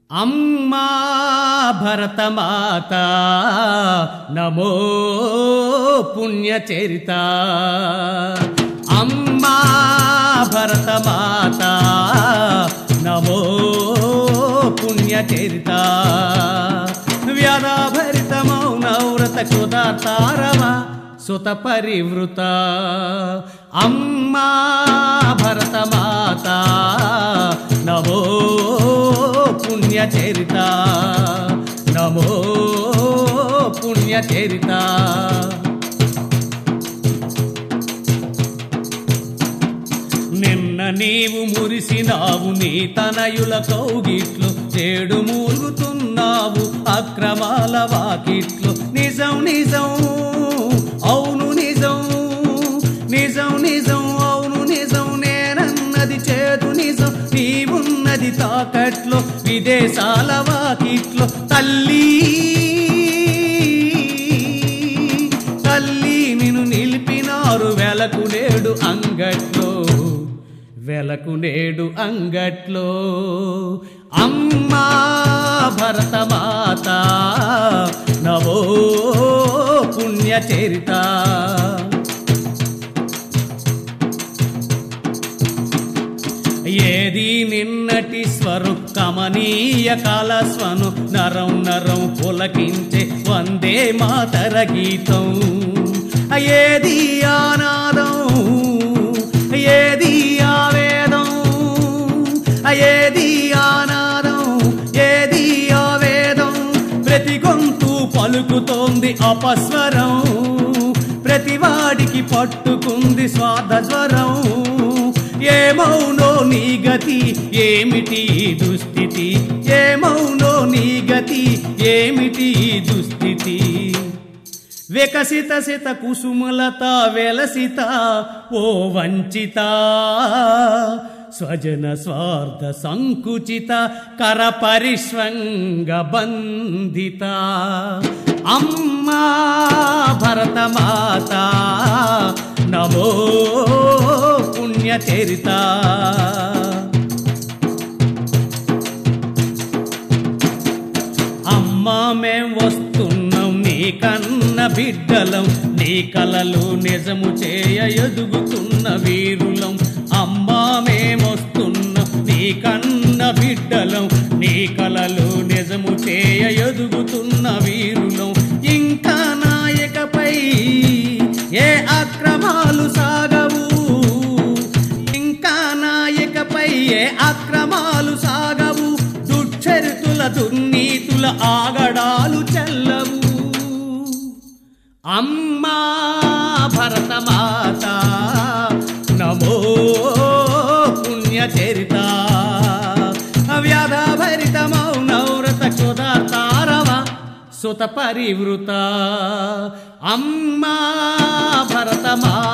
అమ్మా భరతమాత నమో పుణ్యచరిత అమ్మా భరతమాత నమో పుణ్యచరిత వ్యాధాభరితమౌ నవ్రత కుదాతారవ సుత పరివృత అమ్మా భరతమాత నమో పుణ్యచరిత నమో పుణ్యచరిత నిన్న నీవు మురిసినావు నీ తనయుల కౌగిట్లు చేడు మూలుగుతున్నావు అక్రమాల వాకిట్లు నిజం నిజం అవును నిజం నిజం నిజం అవును నిజం నేనన్నది చేదు నిజం నీవున్నది తాకట్లో విదేశాల వాకిట్లో తల్లి తల్లి నిన్ను నిలిపినారు వెలకు నేడు అంగట్లో వెలకు నేడు అంగట్లో అమ్మా భరతమాత నవో పుణ్యచరిత ఏది నిన్నటి స్వరు కమనీయ కాలస్వను నరం నరం పులకించే వందే మాతర గీతం ఏది ఆనాదం ఏది ఆవేదం ఏది ఆనాదం ఏది ఆవేదం ప్రతి గొంతు పలుకుతోంది అపస్వరం ప్రతివాడికి పట్టుకుంది స్వాద స్వరం ఏమౌనో నీ గతి ఏమిటి ఈ దుస్థితి ఏమౌనో నీ గతి ఏమిటి ఈ దుస్థితి వికసిత సిత కుసుమలత వెలసిత ఓ వంచిత స్వజన స్వార్థ సంకుచిత కర పరిష్వంగ బంధిత అమ్మా భరతమాత నమో పుణ్యచరిత అమ్మా మేం వస్తున్నాం నీ కన్న బిడ్డలం నీ కలలు నిజము చేయ ఎదుగుతున్న వీరులం అమ్మా మేమొస్తున్నాం నీ కన్న బిడ్డలం నీ కలలు నిజము చేయ ఎదుగుతున్న వీరులం ఇంకా నాయకపై ఏ అక్రమాలు సాగవు ఇంకా నాయకపై ఏ అక్రమాలు సాగవు దుచ్చరితుల దుర్నీతుల ఆగడాలు చెల్లవు అమ్మా భరతమాత నమో పుణ్యచరిత వ్యాధభరితమౌ నవ్రత క్షుదాతారవ సుత పరివృత అమ్మా భరతమాత